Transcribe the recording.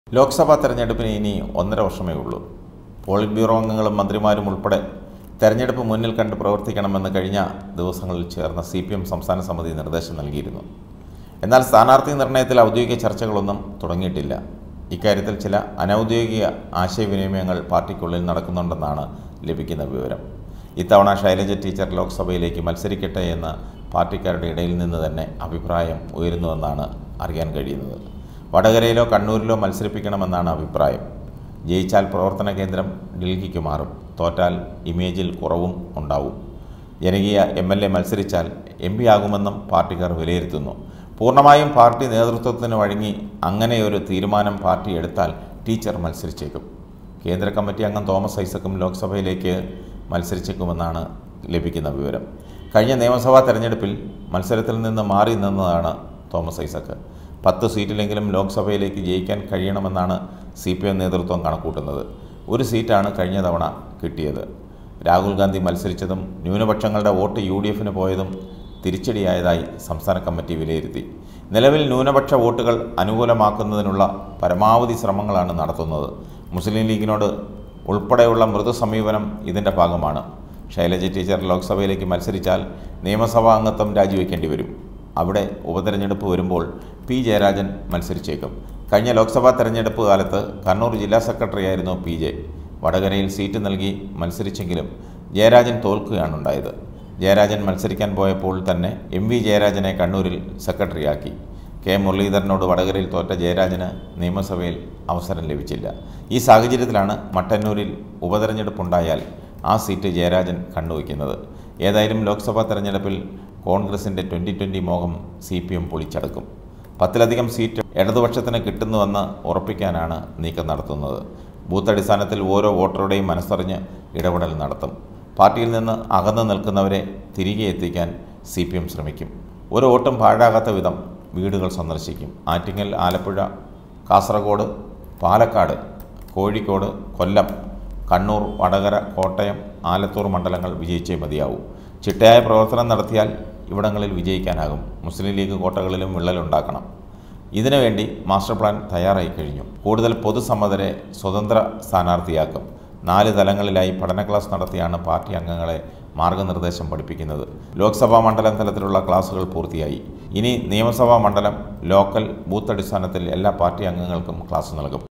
ലോക്സഭാ തെരഞ്ഞെടുപ്പിന് ഇനി ഒന്നര വർഷമേ ഉള്ളൂ പോളിറ്റ് ബ്യൂറോ അംഗങ്ങളും മന്ത്രിമാരും ഉൾപ്പെടെ തെരഞ്ഞെടുപ്പ് മുന്നിൽ കണ്ട് പ്രവർത്തിക്കണമെന്ന് കഴിഞ്ഞ ദിവസങ്ങളിൽ ചേർന്ന സി പി എം സംസ്ഥാന സമിതി നിർദ്ദേശം നൽകിയിരുന്നു എന്നാൽ സ്ഥാനാർത്ഥി നിർണയത്തിൽ ഔദ്യോഗിക ചർച്ചകളൊന്നും തുടങ്ങിയിട്ടില്ല ഇക്കാര്യത്തിൽ ചില അനൗദ്യോഗിക ആശയവിനിമയങ്ങൾ പാർട്ടിക്കുള്ളിൽ നടക്കുന്നുണ്ടെന്നാണ് ലഭിക്കുന്ന വിവരം ഇത്തവണ ശൈലജ ടീച്ചർ ലോക്സഭയിലേക്ക് മത്സരിക്കട്ടെ എന്ന് പാർട്ടിക്കാരുടെ ഇടയിൽ നിന്ന് തന്നെ അഭിപ്രായം ഉയരുന്നുവെന്നാണ് അറിയാൻ കഴിയുന്നത് വടകരയിലോ കണ്ണൂരിലോ മത്സരിപ്പിക്കണമെന്നാണ് അഭിപ്രായം ജയിച്ചാൽ പ്രവർത്തന കേന്ദ്രം ഡൽഹിക്ക് മാറും തോറ്റാൽ ഇമേജിൽ കുറവും ഉണ്ടാവും ജനകീയ എം എൽ എ മത്സരിച്ചാൽ എം പി ആകുമെന്നും പാർട്ടിക്കാർ വിലയിരുത്തുന്നു പൂർണ്ണമായും പാർട്ടി നേതൃത്വത്തിന് വഴങ്ങി അങ്ങനെയൊരു തീരുമാനം പാർട്ടി എടുത്താൽ ടീച്ചർ മത്സരിച്ചേക്കും കേന്ദ്ര കമ്മിറ്റി അംഗം തോമസ് ഐസക്കും ലോക്സഭയിലേക്ക് മത്സരിച്ചേക്കുമെന്നാണ് ലഭിക്കുന്ന വിവരം കഴിഞ്ഞ നിയമസഭാ തെരഞ്ഞെടുപ്പിൽ മത്സരത്തിൽ നിന്ന് മാറി നിന്നതാണ് തോമസ് ഐസക്ക് പത്ത് സീറ്റിലെങ്കിലും ലോക്സഭയിലേക്ക് ജയിക്കാൻ കഴിയണമെന്നാണ് സി പി എം നേതൃത്വം കണക്കൂട്ടുന്നത് ഒരു സീറ്റാണ് കഴിഞ്ഞ തവണ കിട്ടിയത് രാഹുൽ ഗാന്ധി മത്സരിച്ചതും ന്യൂനപക്ഷങ്ങളുടെ വോട്ട് യു ഡി എഫിന് പോയതും തിരിച്ചടിയായതായി സംസ്ഥാന കമ്മിറ്റി വിലയിരുത്തി നിലവിൽ ന്യൂനപക്ഷ വോട്ടുകൾ അനുകൂലമാക്കുന്നതിനുള്ള പരമാവധി ശ്രമങ്ങളാണ് നടത്തുന്നത് മുസ്ലിം ലീഗിനോട് ഉൾപ്പെടെയുള്ള മൃദു സമീപനം ഇതിൻ്റെ ഭാഗമാണ് ശൈലജ ടീച്ചർ ലോക്സഭയിലേക്ക് മത്സരിച്ചാൽ നിയമസഭാ അംഗത്വം രാജിവെക്കേണ്ടി വരും അവിടെ ഉപതെരഞ്ഞെടുപ്പ് വരുമ്പോൾ പി ജയരാജൻ മത്സരിച്ചേക്കും കഴിഞ്ഞ ലോക്സഭാ തെരഞ്ഞെടുപ്പ് കാലത്ത് കണ്ണൂർ ജില്ലാ സെക്രട്ടറിയായിരുന്നു പി ജെ വടകരയിൽ സീറ്റ് നൽകി മത്സരിച്ചെങ്കിലും ജയരാജൻ തോൽക്കുകയാണുണ്ടായത് ജയരാജൻ മത്സരിക്കാൻ പോയപ്പോൾ തന്നെ എം വി ജയരാജനെ കണ്ണൂരിൽ സെക്രട്ടറിയാക്കി കെ മുരളീധരനോട് വടകരയിൽ തോറ്റ ജയരാജന് നിയമസഭയിൽ അവസരം ലഭിച്ചില്ല ഈ സാഹചര്യത്തിലാണ് മട്ടന്നൂരിൽ ഉപതെരഞ്ഞെടുപ്പുണ്ടായാൽ ആ സീറ്റ് ജയരാജൻ കണ്ണുവയ്ക്കുന്നത് ഏതായാലും ലോക്സഭാ തെരഞ്ഞെടുപ്പിൽ കോൺഗ്രസിൻ്റെ ട്വൻ്റി ട്വൻ്റി മോഹം സി പി എം പൊളിച്ചടക്കും പത്തിലധികം സീറ്റ് ഇടതുപക്ഷത്തിന് കിട്ടുന്നുവെന്ന് ഉറപ്പിക്കാനാണ് നീക്കം നടത്തുന്നത് ബൂത്ത് അടിസ്ഥാനത്തിൽ ഓരോ വോട്ടറുടെയും മനസ്സറിഞ്ഞ് ഇടപെടൽ നടത്തും പാർട്ടിയിൽ നിന്ന് അകന്നു നിൽക്കുന്നവരെ തിരികെ എത്തിക്കാൻ സി പി എം ശ്രമിക്കും ഒരു വോട്ടും പാഴാകാത്ത വിധം വീടുകൾ സന്ദർശിക്കും ആറ്റിങ്ങൽ ആലപ്പുഴ കാസർഗോഡ് പാലക്കാട് കോഴിക്കോട് കൊല്ലം കണ്ണൂർ വടകര കോട്ടയം ആലത്തൂർ മണ്ഡലങ്ങൾ വിജയിച്ചേ മതിയാവൂ ചിട്ടയായ പ്രവർത്തനം നടത്തിയാൽ ഇവിടങ്ങളിൽ വിജയിക്കാനാകും മുസ്ലിം ലീഗ് കോട്ടകളിലും വിള്ളലുണ്ടാക്കണം ഇതിനുവേണ്ടി മാസ്റ്റർ പ്ലാൻ തയ്യാറായി കഴിഞ്ഞു കൂടുതൽ പൊതുസമ്മതരെ സ്വതന്ത്ര സ്ഥാനാർത്ഥിയാക്കും നാല് തലങ്ങളിലായി പഠന ക്ലാസ് നടത്തിയാണ് പാർട്ടി അംഗങ്ങളെ മാർഗനിർദ്ദേശം പഠിപ്പിക്കുന്നത് ലോക്സഭാ മണ്ഡലം തലത്തിലുള്ള ക്ലാസുകൾ പൂർത്തിയായി ഇനി നിയമസഭാ മണ്ഡലം ലോക്കൽ ബൂത്ത് അടിസ്ഥാനത്തിൽ എല്ലാ പാർട്ടി അംഗങ്ങൾക്കും ക്ലാസ് നൽകും